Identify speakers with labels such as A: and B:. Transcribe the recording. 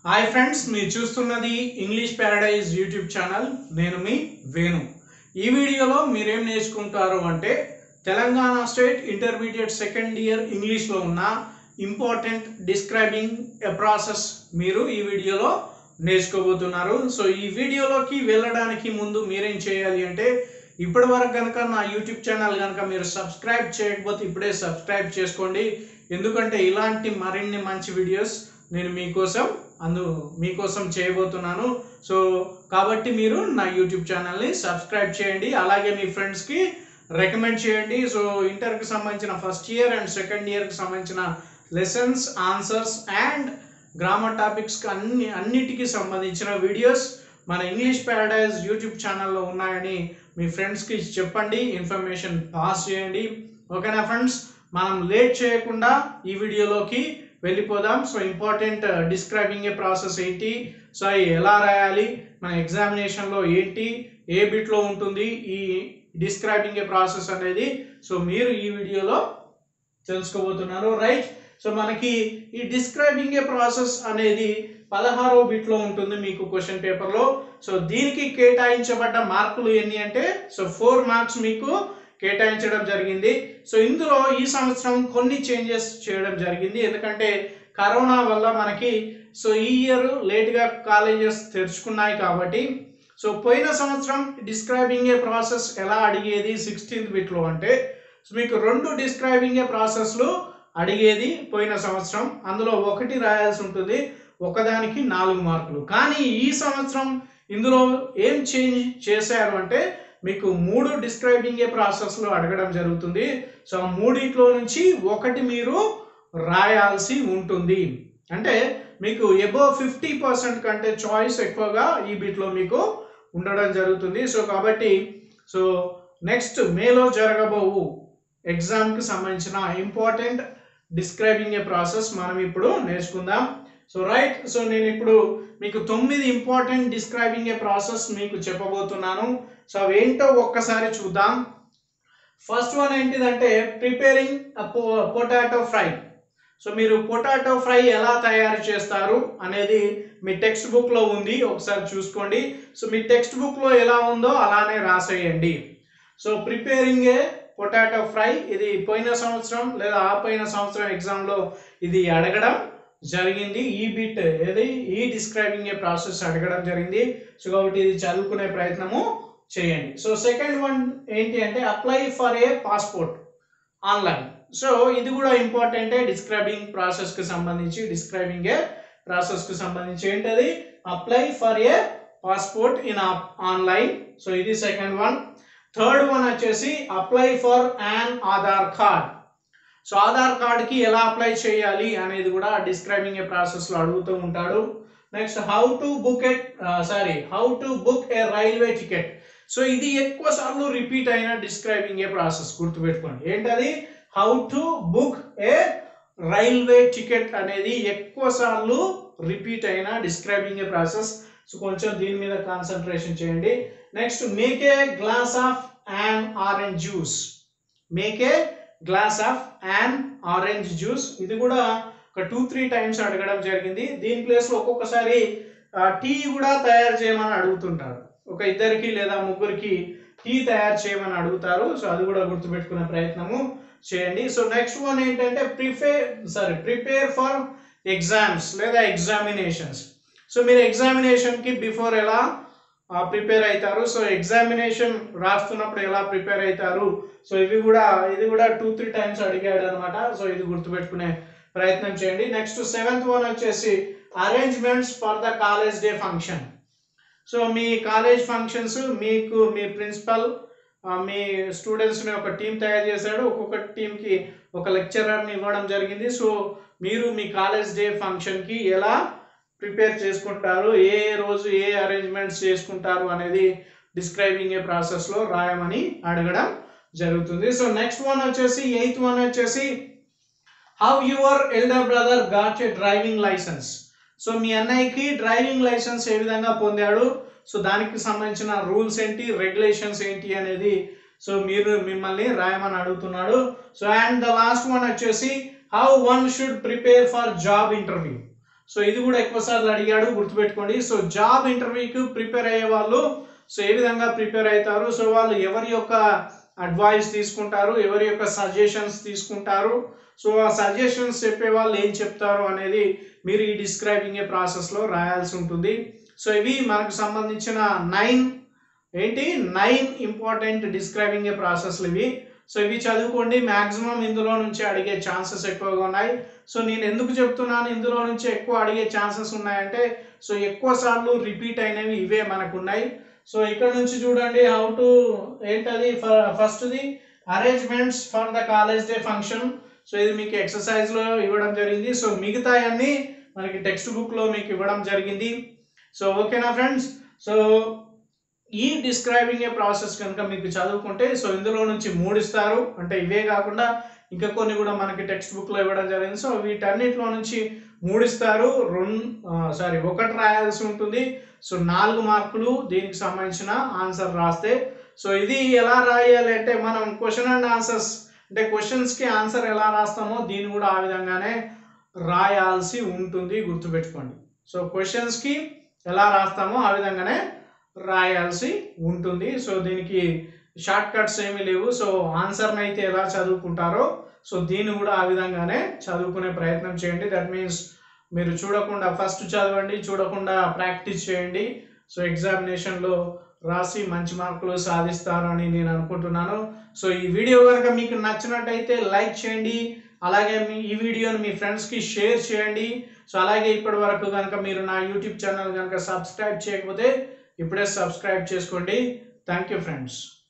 A: hi friends మీరు చూస్తున్నది English Paradise YouTube channel నేను మీ వేణు ఈ వీడియోలో మీరేం నేర్చుకుంటారు అంటే Telangana state intermediate second year ఇంగ్లీష్లో ఉన్న ఇంపార్టెంట్ డిస్క్రైబింగ్ ఎ ప్రాసెస్ మీరు ఈ వీడియోలో నేర్చుకోబోతున్నారు సో ఈ వీడియోలోకి వెళ్ళడానికి ముందు మీరేం చేయాలి అంటే ఇప్పటి వరకు కనుక నా యూట్యూబ్ ఛానల్ కనుక మీరు సబ్స్క్రైబ్ చేయకపోతే ఇప్పుడే సబ్స్క్రైబ్ చేసుకోండి ఎందుకంటే ఇలాంటి మరిన్ని మంచి వీడియోస్ నేను మీకోసం అందు మీకోసం చేయబోతున్నాను సో కాబట్టి మీరు నా యూట్యూబ్ ఛానల్ని సబ్స్క్రైబ్ చేయండి అలాగే మీ ఫ్రెండ్స్కి రికమెండ్ చేయండి సో ఇంటర్కి సంబంధించిన ఫస్ట్ ఇయర్ అండ్ సెకండ్ ఇయర్కి సంబంధించిన లెసన్స్ ఆన్సర్స్ అండ్ గ్రామర్ టాపిక్స్కి అన్ని అన్నిటికీ సంబంధించిన వీడియోస్ మన ఇంగ్లీష్ ప్యారడైజ్ యూట్యూబ్ ఛానల్లో ఉన్నాయని మీ ఫ్రెండ్స్కి చెప్పండి ఇన్ఫర్మేషన్ పాస్ చేయండి ఓకేనా ఫ్రెండ్స్ మనం లేట్ చేయకుండా ఈ వీడియోలోకి వెళ్ళిపోదాం so important describing a process ఏంటి సో అవి ఎలా రాయాలి మన ఎగ్జామినేషన్లో ఏంటి ఏ బిట్లో ఉంటుంది ఈ డిస్క్రైబింగ్ ఏ ప్రాసెస్ అనేది సో మీరు ఈ వీడియోలో తెలుసుకోబోతున్నారు రైట్ సో మనకి ఈ డిస్క్రైబింగ్ ఏ ప్రాసెస్ అనేది పదహారో బిట్లో ఉంటుంది మీకు క్వశ్చన్ పేపర్లో సో దీనికి కేటాయించబడ్డ మార్కులు ఎన్ని అంటే సో ఫోర్ మార్క్స్ మీకు కేటాయించడం జరిగింది సో ఇందులో ఈ సంవత్సరం కొన్ని చేంజెస్ చేయడం జరిగింది ఎందుకంటే కరోనా వల్ల మనకి సో ఈ ఇయర్ లేట్గా కాలేజెస్ తెరుచుకున్నాయి కాబట్టి సో పోయిన సంవత్సరం డిస్క్రైబింగ్ ఏ ప్రాసెస్ ఎలా అడిగేది సిక్స్టీన్త్ బిట్లో అంటే సో మీకు రెండు డిస్క్రైబింగ్ ఏ ప్రాసెస్లు అడిగేది పోయిన సంవత్సరం అందులో ఒకటి రాయాల్సి ఉంటుంది ఒకదానికి నాలుగు మార్కులు కానీ ఈ సంవత్సరం ఇందులో ఏం చేంజ్ చేశారు అంటే మీకు మూడు డిస్క్రైబింగ్ ఏ ప్రాసెస్లో అడగడం జరుగుతుంది సో ఆ మూడిట్లో నుంచి ఒకటి మీరు రాయాల్సి ఉంటుంది అంటే మీకు ఎబో ఫిఫ్టీ పర్సెంట్ కంటే చాయిస్ ఎక్కువగా ఈ బిట్లో మీకు ఉండడం జరుగుతుంది సో కాబట్టి సో నెక్స్ట్ మేలో జరగబోవు ఎగ్జామ్కి సంబంధించిన ఇంపార్టెంట్ డిస్క్రైబింగ్ ఏ ప్రాసెస్ మనం ఇప్పుడు నేర్చుకుందాం సో రైట్ సో నేను ఇప్పుడు మీకు తొమ్మిది ఇంపార్టెంట్ డిస్క్రైబింగ్ ఏ ప్రాసెస్ మీకు చెప్పబోతున్నాను సో అవి ఏంటో ఒక్కసారి చూద్దాం ఫస్ట్ వన్ ఏంటిదంటే ప్రిపేరింగ్ పొటాటో ఫ్రై సో మీరు పొటాటో ఫ్రై ఎలా తయారు చేస్తారు అనేది మీ టెక్స్ట్ బుక్లో ఉంది ఒకసారి చూసుకోండి సో మీ టెక్స్ట్ బుక్లో ఎలా ఉందో అలానే రాసేయండి so preparing a potato fry ఇది పోయిన సంవత్సరం లేదా ఆ పోయిన సంవత్సరం ఎగ్జామ్లో ఇది అడగడం జరిగింది ఈ బిట్ ఏది ఈ డిస్క్రైబింగ్ ఏ ప్రాసెస్ అడగడం జరిగింది సో కాబట్టి ఇది చదువుకునే ప్రయత్నము చేయండి సో సెకండ్ వన్ ఏంటి అంటే apply for a passport online so ఇది కూడా ఇంపార్టెంటే డిస్క్రైబింగ్ ప్రాసెస్కి సంబంధించి డిస్క్రైబింగ్ ఏ ప్రాసెస్కి సంబంధించి ఏంటది apply for a passport in online so ఇది సెకండ్ వన్ థర్డ్ వన్ వచ్చేసి apply for an Aadhaar card so Aadhaar కార్డ్కి ఎలా అప్లై చేయాలి అనేది కూడా డిస్క్రైబింగ్ ఏ ప్రాసెస్లో అడుగుతూ ఉంటాడు next how to book at sorry how to book a railway ticket so ఇది ఎక్కువ సార్లు రిపీట్ అయిన డిస్క్రైబింగ్ ఏ ప్రాసెస్ గుర్తుపెట్టుకోండి ఏంటది how to book a railway ticket అనేది ఎక్కువ సార్లు రిపీట్ అయిన డిస్క్రైబింగ్ ఏ ప్రాసెస్ సో కొంచెం దీని మీద కాన్సన్ట్రేషన్ చేయండి next make a glass of an orange juice make a glass of an orange juice ఇది కూడా ఒక టూ త్రీ టైమ్స్ అడగడం జరిగింది దీని ప్లేస్లో ఒక్కొక్కసారి టీ కూడా తయారు చేయమని అడుగుతుంటారు ఒక ఇద్దరికి లేదా ముగ్గురికి టీ తయారు చేయమని అడుగుతారు సో అది కూడా గుర్తుపెట్టుకునే ప్రయత్నము చేయండి సో నెక్స్ట్ వన్ ఏంటంటే prepare sorry prepare for exams లేదా ఎగ్జామినేషన్స్ సో మీరు ఎగ్జామినేషన్కి బిఫోర్ ఎలా ప్రిపేర్ అవుతారు సో ఎగ్జామినేషన్ రాస్తున్నప్పుడు ఎలా ప్రిపేర్ అవుతారు సో ఇవి కూడా ఇది కూడా టూ త్రీ టైమ్స్ అడిగాడు అనమాట సో ఇది గుర్తుపెట్టుకునే ప్రయత్నం చేయండి నెక్స్ట్ సెవెంత్ వన్ వచ్చేసి arrangements for the college day function so మీ కాలేజ్ ఫంక్షన్స్ మీకు మీ ప్రిన్సిపల్ మీ స్టూడెంట్స్ని ఒక టీం తయారు చేశాడు ఒక్కొక్క టీంకి ఒక లెక్చరర్ని ఇవ్వడం జరిగింది సో మీరు మీ కాలేజ్ డే ఫంక్షన్కి ఎలా ప్రిపేర్ చేసుకుంటారు ఏ రోజు ఏ అరేంజ్మెంట్స్ చేసుకుంటారు అనేది డిస్క్రైబింగ్ ఏ ప్రాసెస్లో రాయమని అడగడం జరుగుతుంది సో నెక్స్ట్ వన్ వచ్చేసి ఎయిత్ వన్ వచ్చేసి how your elder brother got a driving licence so మీ అన్నయ్యకి డ్రైవింగ్ లైసెన్స్ ఏ విధంగా పొందాడు సో దానికి సంబంధించిన రూల్స్ ఏంటి రెగ్యులేషన్స్ ఏంటి అనేది సో మీరు మిమ్మల్ని రాయమని అడుగుతున్నాడు so and the last one వచ్చేసి how one should prepare for job interview so ఇది కూడా ఎక్కువ సార్లు అడిగాడు గుర్తుపెట్టుకోండి సో జాబ్ ఇంటర్వ్యూకి ప్రిపేర్ అయ్యే వాళ్ళు సో ఏ విధంగా ప్రిపేర్ అవుతారు సో వాళ్ళు ఎవరి యొక్క అడ్వైస్ తీసుకుంటారు ఎవరి యొక్క సజెషన్స్ తీసుకుంటారు సో ఆ సజెషన్స్ చెప్పే వాళ్ళు ఏం చెప్తారు అనేది మీరు ఈ డిస్క్రైబింగ్ ఏ ప్రాసెస్లో రాయాల్సి ఉంటుంది సో ఇవి మనకు సంబంధించిన నైన్ ఏంటి నైన్ ఇంపార్టెంట్ డిస్క్రైబింగ్ ఏ ప్రాసెస్లు ఇవి సో ఇవి చదువుకోండి మ్యాక్సిమం ఇందులో నుంచి అడిగే ఛాన్సెస్ ఎక్కువగా ఉన్నాయి సో నేను ఎందుకు చెప్తున్నాను ఇందులో నుంచి ఎక్కువ అడిగే ఛాన్సెస్ ఉన్నాయంటే సో ఎక్కువ సార్లు రిపీట్ అయినవి ఇవే మనకు ఉన్నాయి సో ఇక్కడ నుంచి చూడండి హౌ టు ఏంటది ఫస్ట్ది arrangements for the college day function so ఇది మీకు ఎక్సర్సైజ్లో ఇవ్వడం జరిగింది సో మిగతా అన్ని మనకి టెక్స్ట్ బుక్లో మీకు ఇవ్వడం జరిగింది సో ఓకేనా ఫ్రెండ్స్ సో ఈ డిస్క్రైబింగ్ ఏ ప్రాసెస్ కనుక మీకు చదువుకుంటే సో ఇందులో నుంచి మూడు ఇస్తారు అంటే ఇవే కాకుండా ఇంకా కొన్ని కూడా మనకి టెక్స్ట్ బుక్లో ఇవ్వడం జరిగింది సో వీటన్నిటిలో నుంచి మూడు ఇస్తారు రెండు సారీ ఒకటి రాయాల్సి ఉంటుంది సో నాలుగు మార్కులు దీనికి సంబంధించిన ఆన్సర్ రాస్తే సో ఇది ఎలా రాయాలి అంటే మనం క్వశ్చన్ అండ్ ఆన్సర్స్ అంటే క్వశ్చన్స్కి ఆన్సర్ ఎలా రాస్తామో దీన్ని కూడా ఆ విధంగానే రాయాల్సి ఉంటుంది గుర్తుపెట్టుకోండి సో క్వశ్చన్స్కి ఎలా రాస్తామో ఆ విధంగానే రాయాల్సి ఉంటుంది సో దీనికి షార్ట్ కట్స్ ఏమీ లేవు సో ఆన్సర్ని అయితే ఎలా చదువుకుంటారో సో దీన్ని కూడా ఆ విధంగానే చదువుకునే ప్రయత్నం చేయండి దట్ మీన్స్ మీరు చూడకుండా ఫస్ట్ చదవండి చూడకుండా ప్రాక్టీస్ చేయండి సో ఎగ్జామినేషన్లో రాసి మంచి మార్కులు సాధిస్తారు అని నేను అనుకుంటున్నాను సో ఈ వీడియో కనుక మీకు నచ్చినట్టయితే లైక్ చేయండి అలాగే మీ ఈ వీడియోని మీ ఫ్రెండ్స్కి షేర్ చేయండి సో అలాగే ఇప్పటి వరకు కనుక మీరు నా యూట్యూబ్ ఛానల్ కనుక సబ్స్క్రైబ్ చేయకపోతే ఇప్పుడే సబ్స్క్రైబ్ చేసుకోండి థ్యాంక్ యూ ఫ్రెండ్స్